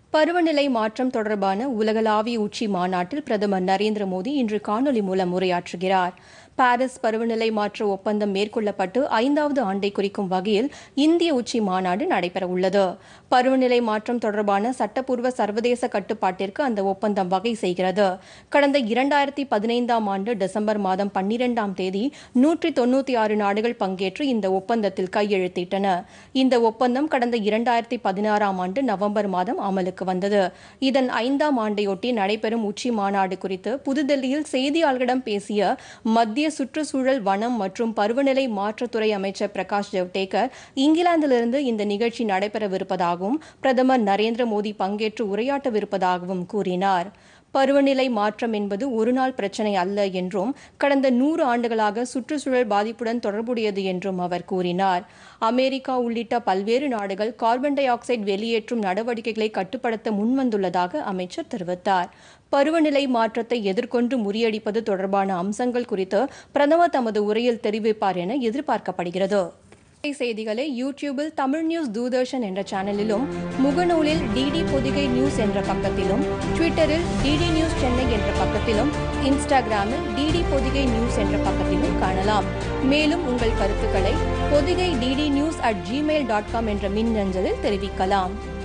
பருவநிலை மாற்றம் தொடர்பான உலகளாவிய உச்சி மாநாட்டில் பிரதமர் நரேந்திர மோடி இன்று காணொலி மூலம் உரையாற்றுகிறார் பாரிஸ் பருவநிலை மாற்ற ஒப்பந்தம் மேற்கொள்ளப்பட்டு ஐந்தாவது ஆண்டை குறிக்கும் வகையில் இந்திய உச்சி மாநாடு நடைபெறவுள்ளது பருவநிலை மாற்றம் தொடர்பான சட்டப்பூர்வ சர்வதேச கட்டுப்பாட்டிற்கு அந்த ஒப்பந்தம் வகை செய்கிறது கடந்த இரண்டாயிரத்தி பதினைந்தாம் ஆண்டு டிசம்பர் மாதம் பன்னிரெண்டாம் தேதி நூற்றி தொண்ணூற்றி ஆறு நாடுகள் பங்கேற்று இந்த ஒப்பந்தத்தில் கையெழுத்திட்டன இந்த ஒப்பந்தம் கடந்த இரண்டாயிரத்தி பதினாறாம் ஆண்டு நவம்பர் மாதம் அமலுக்கு வந்தது இதன் ஐந்தாம் ஆண்டையொட்டி நடைபெறும் உச்சி மாநாடு குறித்து புதுதில்லியில் செய்தியாளர்களிடம் பேசிய மத்திய சுற்றுச்சூழல் வனம் மற்றும் பருவநிலை மாற்றத்துறை அமைச்சர் பிரகாஷ் ஜவ்டேகர் இங்கிலாந்திலிருந்து இந்த நிகழ்ச்சி நடைபெறவிருப்பதாகவும் பிரதமர் நரேந்திர மோடி பங்கேற்று உரையாற்றவிருப்பதாகவும் கூறினார் பருவநிலை மாற்றம் என்பது ஒருநாள் பிரச்சனை அல்ல என்றும் கடந்த நூறு ஆண்டுகளாக சுற்றுச்சூழல் பாதிப்புடன் தொடர்புடையது என்றும் அவர் கூறினார் அமெரிக்கா உள்ளிட்ட பல்வேறு நாடுகள் கார்பன் டை ஆக்சைடு வெளியேற்றும் நடவடிக்கைகளை கட்டுப்படுத்த முன்வந்துள்ளதாக அமைச்சர் தெரிவித்தார் பருவநிலை மாற்றத்தை எதிர்கொண்டு முறியடிப்பது தொடர்பான அம்சங்கள் குறித்து பிரதமர் தமது உரையில் தெரிவிப்பார் என எதிர்பார்க்கப்படுகிறது செய்திகளை யூடியூபில் தமிழ் நியூஸ் தூர்தர்ஷன் என்ற சேனலிலும் முகநூலில் டிடி பொதிகை நியூஸ் என்ற பக்கத்திலும் ட்விட்டரில் டிடி நியூஸ் சென்னை என்ற பக்கத்திலும் இன்ஸ்டாகிராமில் டிடி பொதிகை நியூஸ் என்ற பக்கத்திலும் காணலாம் மேலும் உங்கள் கருத்துக்களை Podhigai DD news at Gmail dot com என்ற மின்னஞ்சலில் தெரிவிக்கலாம்